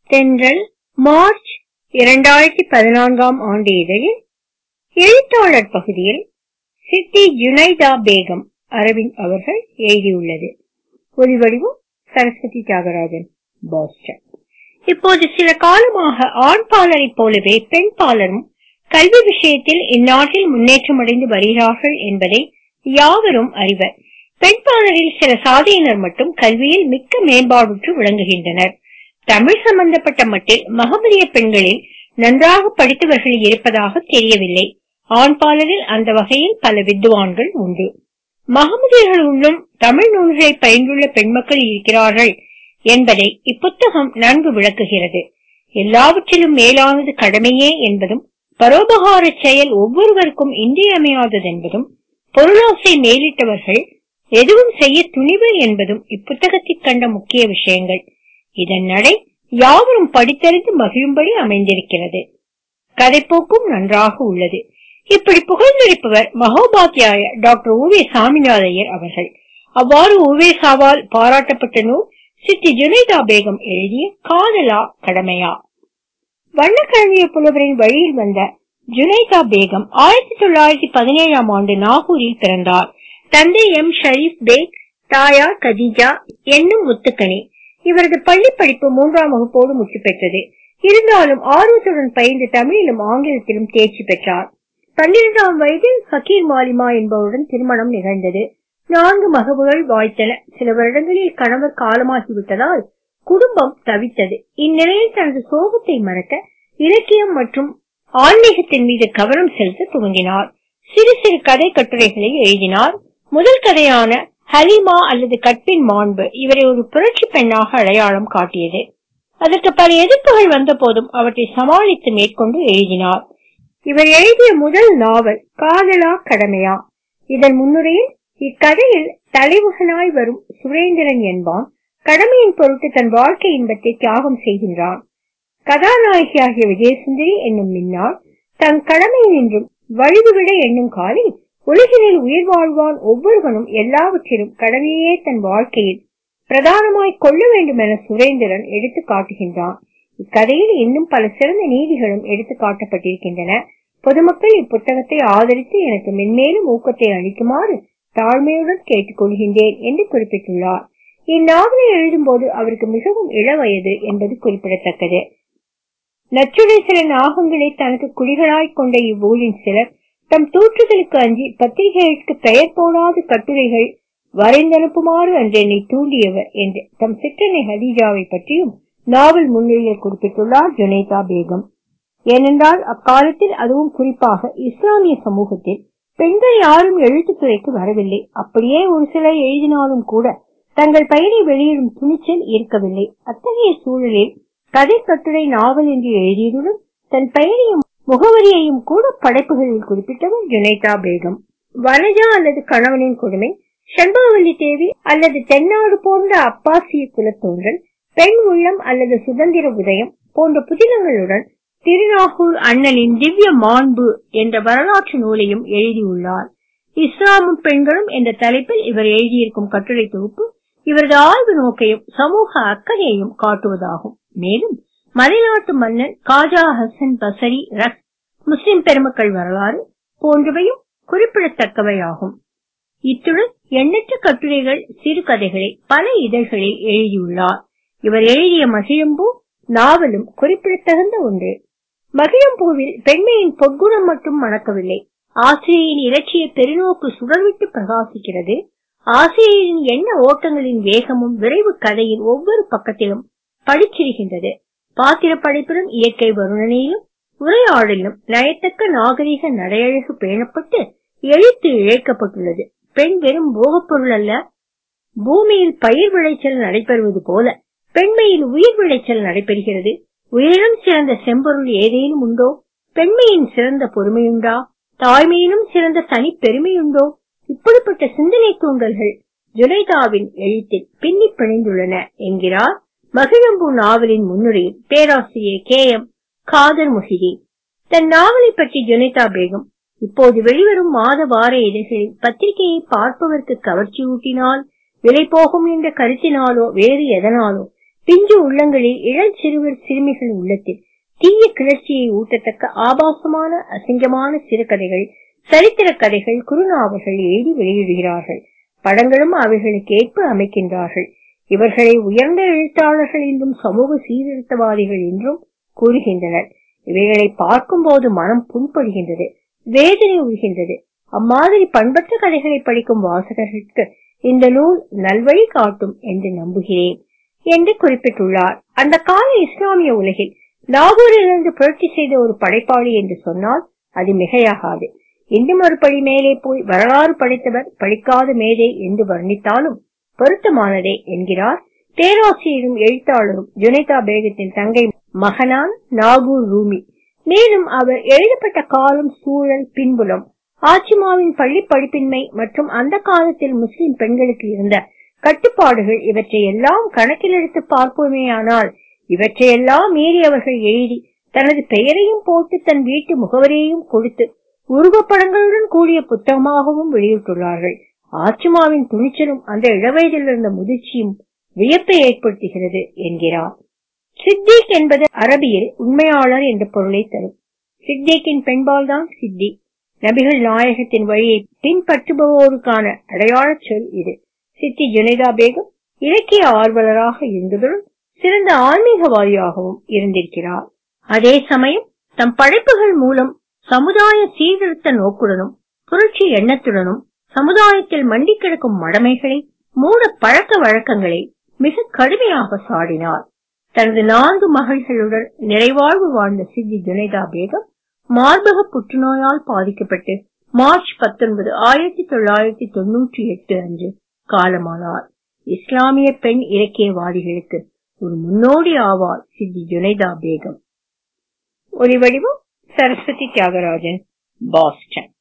தென்றல் மார்ச் இரண்டாயிரத்தி பதினான்காம் ஆண்டு இதழில் எழுத்தாளர் பகுதியில் சித்தி ஜுனைதா பேகம் அரவிந்த் அவர்கள் எழுதியுள்ளது ஒலிவடிவம் சரஸ்வதி தியாகராஜன் பாஸ்டன் இப்போது சில காலமாக ஆண் பாலரைப் போலவே பெண் பாலரும் கல்வி விஷயத்தில் இந்நாட்டில் முன்னேற்றமடைந்து வருகிறார்கள் என்பதை யாவரும் அறிவர் பெண் பாலரில் சில சாதியினர் மட்டும் கல்வியில் மிக்க மேம்பாடுற்று விளங்குகின்றனர் தமிழ் சம்பந்தப்பட்ட மட்டில் மகமதிய பெண்களில் நன்றாக படித்தவர்கள் இருப்பதாக தெரியவில்லை ஆண் பாலரில் அந்த வகையில் பல வித்வான்கள் உண்டு மகமதியர்களுள்ளும் தமிழ் நூல்களை பயின்றுள்ள பெண்மக்கள் இருக்கிறார்கள் என்பதை இப்புத்தகம் நன்கு விளக்குகிறது எல்லாவற்றிலும் மேலானது கடமையே என்பதும் பரோபகார செயல் ஒவ்வொருவருக்கும் இன்றியமையாதது என்பதும் பொருளாசை மேலிட்டவர்கள் எதுவும் செய்ய துணிவு என்பதும் இப்புத்தகத்தில் கண்ட முக்கிய விஷயங்கள் இதன் நடை யாவரும் படித்தறிந்து மகிழும்படி அமைந்திருக்கிறது கதைப்போக்கும் நன்றாக உள்ளது இப்படி புகழ்ந்திருப்பவர் மகோபாத்தியாய டாக்டர் உவே சாமிநாதையர் அவர்கள் அவ்வாறு உவேசாவால் பாராட்டப்பட்ட நூல் சித்தி ஜுனைதா பேகம் எழுதிய காதலா கடமையா வண்ணக்கழனிய புலவரின் வழியில் வந்த ஜுனைதா பேகம் ஆயிரத்தி தொள்ளாயிரத்தி பதினேழாம் ஆண்டு நாகூரில் பிறந்தார் தந்தை எம் ஷரீப் பேக் தாயார் கதீஜா என்னும் முத்துக்கணி இவரது பள்ளி படிப்பு மூன்றாம் வகுப்போடு முற்று பெற்றது இருந்தாலும் ஆர்வத்துடன் பயின்று தமிழிலும் ஆங்கிலத்திலும் தேர்ச்சி பெற்றார் பன்னிரெண்டாம் வயதில் ஃபக்கீர் மாலிமா என்பவருடன் திருமணம் நிகழ்ந்தது நான்கு மகவுகள் வாய்த்தன சில வருடங்களில் கணவர் காலமாகிவிட்டதால் குடும்பம் தவித்தது இந்நிலையில் தனது சோகத்தை மறக்க இலக்கியம் மற்றும் ஆன்மீகத்தின் மீது கவனம் செலுத்த துவங்கினார் சிறு சிறு கதை கட்டுரைகளை எழுதினார் முதல் கதையான ஹலிமா அல்லது கற்பின் மாண்பு இவரை ஒரு புரட்சி பெண்ணாக அடையாளம் காட்டியது அதற்கு பல எதிர்ப்புகள் வந்த போதும் அவற்றை சமாளித்து மேற்கொண்டு எழுதினார் இவர் எழுதிய முதல் நாவல் காதலா கடமையா இதன் முன்னுரையில் இக்கதையில் தலைமுகனாய் வரும் சுரேந்திரன் என்பான் கடமையின் பொருட்டு தன் வாழ்க்கை இன்பத்தை தியாகம் செய்கின்றான் கதாநாயகியாகிய விஜயசுந்தரி என்னும் மின்னாள் தன் கடமையினின்றும் வழுதுவிட எண்ணும் காலில் உலகினில் உயிர் வாழ்வான் ஒவ்வொருவனும் எல்லாவற்றிலும் கடமையே தன் வாழ்க்கையில் பிரதானமாய் கொள்ள வேண்டும் என சுரேந்திரன் எடுத்து காட்டுகின்றான் இக்கதையில் இன்னும் பல சிறந்த நீதிகளும் எடுத்து காட்டப்பட்டிருக்கின்றன பொதுமக்கள் இப்புத்தகத்தை ஆதரித்து எனக்கு மென்மேலும் ஊக்கத்தை அளிக்குமாறு தாழ்மையுடன் கேட்டுக்கொள்கின்றேன் என்று குறிப்பிட்டுள்ளார் இந்நாவலை எழுதும் போது அவருக்கு மிகவும் இளவயது என்பது குறிப்பிடத்தக்கது நச்சுரை சில நாகங்களை தனக்கு குடிகளாய் கொண்ட இவ்வூரின் சிலர் தம் தூற்றுதலுக்கு அஞ்சி பத்திரிகைகளுக்கு பெயர் போடாத கட்டுரைகள் வரைந்தனுப்புமாறு அன்று என்னை தூண்டியவர் என்று தம் சிற்றனை ஹதீஜாவை பற்றியும் நாவல் முன்னிலையில் குறிப்பிட்டுள்ளார் ஜுனைதா பேகம் ஏனென்றால் அக்காலத்தில் அதுவும் குறிப்பாக இஸ்லாமிய சமூகத்தில் பெண்கள் யாரும் எழுத்துத்துறைக்கு வரவில்லை அப்படியே ஒரு சிலர் எழுதினாலும் கூட தங்கள் பெயரை வெளியிடும் துணிச்சல் இருக்கவில்லை அத்தகைய சூழலில் கதை கட்டுரை நாவல் என்று எழுதியதுடன் தன் பெயரையும் முகவரியையும் கூட படைப்புகளில் குறிப்பிட்டவர் ஜுனைதா பேகம் வனஜா அல்லது கணவனின் கொடுமை செண்பகவல்லி தேவி அல்லது தென்னாடு போன்ற அப்பாசிய குலத்தோன்றல் பெண் உள்ளம் அல்லது சுதந்திர உதயம் போன்ற புதினங்களுடன் திருநாகூர் அண்ணலின் திவ்ய மாண்பு என்ற வரலாற்று நூலையும் எழுதியுள்ளார் இஸ்லாமும் பெண்களும் என்ற தலைப்பில் இவர் எழுதியிருக்கும் கட்டுரை தொகுப்பு இவரது ஆய்வு நோக்கையும் சமூக அக்கறையையும் காட்டுவதாகும் மேலும் மலைநாட்டு மன்னன் காஜா ஹசன் பசரி ரக் முஸ்லிம் பெருமக்கள் வரலாறு போன்றவையும் குறிப்பிடத்தக்கவையாகும் இத்துடன் எண்ணற்ற கட்டுரைகள் சிறுகதைகளை பல இதழ்களில் எழுதியுள்ளார் இவர் எழுதிய மகிழம்பூ நாவலும் குறிப்பிடத்தகுந்த ஒன்று மகிழம்பூவில் பெண்மையின் பொற்குணம் மட்டும் மணக்கவில்லை ஆசிரியரின் இலட்சிய பெருநோக்கு சுடர்விட்டு பிரகாசிக்கிறது ஆசிரியரின் எண்ண ஓட்டங்களின் வேகமும் விரைவு கதையின் ஒவ்வொரு பக்கத்திலும் படிச்சிருக்கின்றது பாத்திர படைப்பிலும் இயற்கை வருணனையிலும் உரையாடலும் நயத்தக்க நாகரிக நடையழகு பேணப்பட்டு எழுத்து இழைக்கப்பட்டுள்ளது பெண் வெறும் போகப்பொருள் அல்ல பூமியில் பயிர் விளைச்சல் நடைபெறுவது போல பெண்மையில் உயிர் விளைச்சல் நடைபெறுகிறது உயிரினும் சிறந்த செம்பொருள் ஏதேனும் உண்டோ பெண்மையின் சிறந்த பொறுமையுண்டா தாய்மையினும் சிறந்த தனி பெருமையுண்டோ இப்படிப்பட்ட சிந்தனை தூண்டல்கள் ஜுனைதாவின் எழுத்தில் பின்னி பிணைந்துள்ளன என்கிறார் மகிழம்பூ நாவலின் முன்னுரையில் பேராசிரியர் கே எம் காதர் முஹிதீன் தன் நாவலை பற்றி ஜுனைதா பேகம் இப்போது வெளிவரும் மாத வார இதழ்களில் பத்திரிகையை பார்ப்பவருக்கு கவர்ச்சி ஊட்டினால் விலை போகும் என்ற கருத்தினாலோ வேறு எதனாலோ பிஞ்சு உள்ளங்களில் இளம் சிறுவர் சிறுமிகள் உள்ளத்தில் தீய கிளர்ச்சியை ஊட்டத்தக்க ஆபாசமான அசிங்கமான சிறுகதைகள் சரித்திர கதைகள் குறுநாவல்கள் எழுதி வெளியிடுகிறார்கள் படங்களும் அவைகளுக்கு ஏற்ப அமைக்கின்றார்கள் இவர்களை உயர்ந்த எழுத்தாளர்கள் என்றும் சமூக சீர்திருத்தவாதிகள் என்றும் கூறுகின்றனர் இவைகளை பார்க்கும் போது மனம் புண்படுகின்றது வேதனை உறுகின்றது அம்மாதிரி பண்பற்ற கதைகளை படிக்கும் வாசகர்களுக்கு இந்த நூல் நல்வழி காட்டும் என்று நம்புகிறேன் என்று குறிப்பிட்டுள்ளார் அந்த கால இஸ்லாமிய உலகில் லாகூரிலிருந்து புரட்சி செய்த ஒரு படைப்பாளி என்று சொன்னால் அது மிகையாகாது இன்னும் ஒரு படி மேலே போய் வரலாறு படைத்தவர் படிக்காத மேதை என்று வர்ணித்தாலும் பொருத்தமானதே என்கிறார் பேராசிரியரும் எழுத்தாளரும் ஜுனைதா பேகத்தின் தங்கை மகனான் நாகூர் ரூமி மேலும் அவர் எழுதப்பட்ட காலம் சூழல் பின்புலம் ஆச்சிமாவின் பள்ளி படிப்பின்மை மற்றும் அந்த காலத்தில் முஸ்லிம் பெண்களுக்கு இருந்த கட்டுப்பாடுகள் இவற்றை எல்லாம் கணக்கில் எடுத்து பார்ப்போமேயானால் இவற்றையெல்லாம் மீறி அவர்கள் எழுதி தனது பெயரையும் போட்டு தன் வீட்டு முகவரியையும் கொடுத்து உருவப்படங்களுடன் கூடிய புத்தகமாகவும் வெளியிட்டுள்ளார்கள் ஆச்சிமாவின் துணிச்சலும் அந்த இளவயதில் இருந்த முதிர்ச்சியும் வியப்பை ஏற்படுத்துகிறது என்கிறார் சித்திக் என்பது அரபியில் உண்மையாளர் என்ற பொருளை தரும் சித்திக்கின் பெண்பால் தான் சித்தி நபிகள் நாயகத்தின் வழியை பின்பற்றுபவோருக்கான அடையாள சொல் இது சித்தி ஜுனைதா பேகம் இலக்கிய ஆர்வலராக இருந்ததுடன் சிறந்த ஆன்மீகவாதியாகவும் இருந்திருக்கிறார் அதே சமயம் தம் படைப்புகள் மூலம் சமுதாய சீர்திருத்த நோக்குடனும் புரட்சி எண்ணத்துடனும் சமுதாயத்தில் மண்டி கிடக்கும் மடமைகளை மூட பழக்க வழக்கங்களை மிக கடுமையாக சாடினார் தனது நான்கு மகள்களுடன் நிறைவாழ்வு வாழ்ந்த சித்தி ஜுனைதா பேகம் மார்பக புற்றுநோயால் பாதிக்கப்பட்டு மார்ச் பத்தொன்பது ஆயிரத்தி தொள்ளாயிரத்தி தொன்னூற்றி எட்டு அன்று காலமானார் இஸ்லாமிய பெண் இலக்கியவாதிகளுக்கு ஒரு முன்னோடி ஆவார் சித்தி ஜுனைதா பேகம் ஒலி வடிவம் சரஸ்வதி தியாகராஜன் பாஸ்டன்